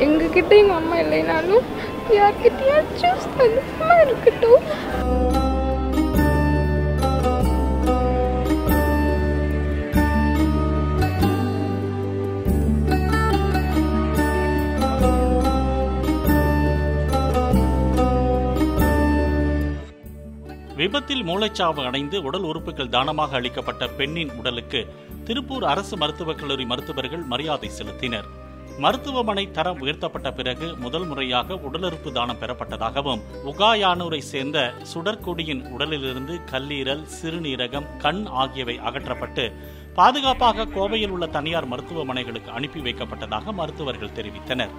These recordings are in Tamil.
எங்ககிட்ட எங்கள் அம்மா இல்லைனாலும் யார்கிட்டயாச்சும் சந்தோஷமாக இருக்கட்டும் விபத்தில் மூளைச்சாவு அடைந்து உடல் உறுப்புகள் தானமாக அளிக்கப்பட்ட பெண்ணின் உடலுக்கு திருப்பூர் அரசு மருத்துவக் கல்லூரி மருத்துவர்கள் மரியாதை செலுத்தினர் மருத்துவமனை தரம் உயர்த்தப்பட்ட பிறகு முதல் முறையாக உடலுறுப்பு தானம் பெறப்பட்டதாகவும் உகாயானூரை சேர்ந்த சுடற்கொடியின் உடலிலிருந்து கல்லீரல் சிறுநீரகம் கண் ஆகியவை அகற்றப்பட்டு பாதுகாப்பாக கோவையில் உள்ள தனியார் மருத்துவமனைகளுக்கு அனுப்பி வைக்கப்பட்டதாக மருத்துவர்கள் தெரிவித்தனர்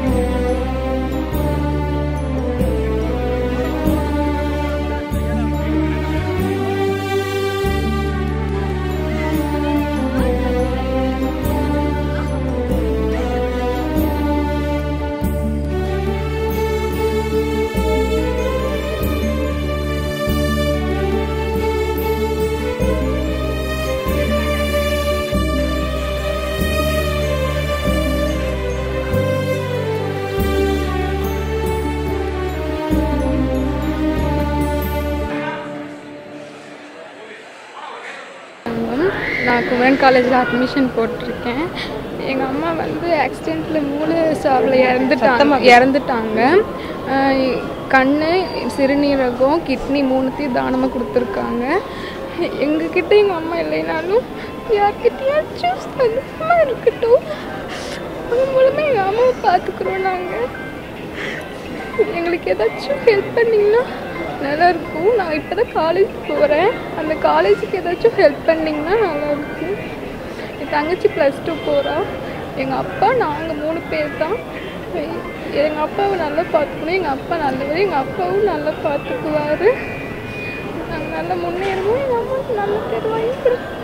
நான் குமரன் காலேஜில் அட்மிஷன் போட்டிருக்கேன் எங்கள் அம்மா வந்து ஆக்சிடெண்ட்டில் மூளை சாவில் இறந்துட்டாங்க இறந்துட்டாங்க கண் சிறுநீரகம் கிட்னி மூணுத்தையும் தானமாக கொடுத்துருக்காங்க எங்ககிட்ட எங்கள் அம்மா இல்லைனாலும் யார்கிட்டயாச்சும் சந்தோஷமாக இருக்கட்டும் அது மூலமாக எங்கள் அம்மாவை பார்த்துக்குறோம் நாங்கள் எங்களுக்கு ஏதாச்சும் ஹெல்ப் பண்ணிங்கன்னா நல்லா இருக்கும் நான் இப்போ தான் காலேஜ் போகிறேன் அந்த காலேஜுக்கு ஏதாச்சும் ஹெல்ப் பண்ணிங்கன்னா நல்லா இருக்கும் என் தங்கச்சி ப்ளஸ் டூ போகிறா எங்கள் அப்பா நாங்கள் மூணு பேர் தான் எங்கள் அப்பாவை நல்லா பார்த்துக்கணும் எங்கள் அப்பா நல்லவர் எங்கள் அப்பாவும் நல்லா பார்த்துக்குவாரு நாங்கள் நல்லா முன்னேறுவோம் எங்கள் அம்மாவுக்கு நல்ல பேர் வாங்கி கொடுப்போம்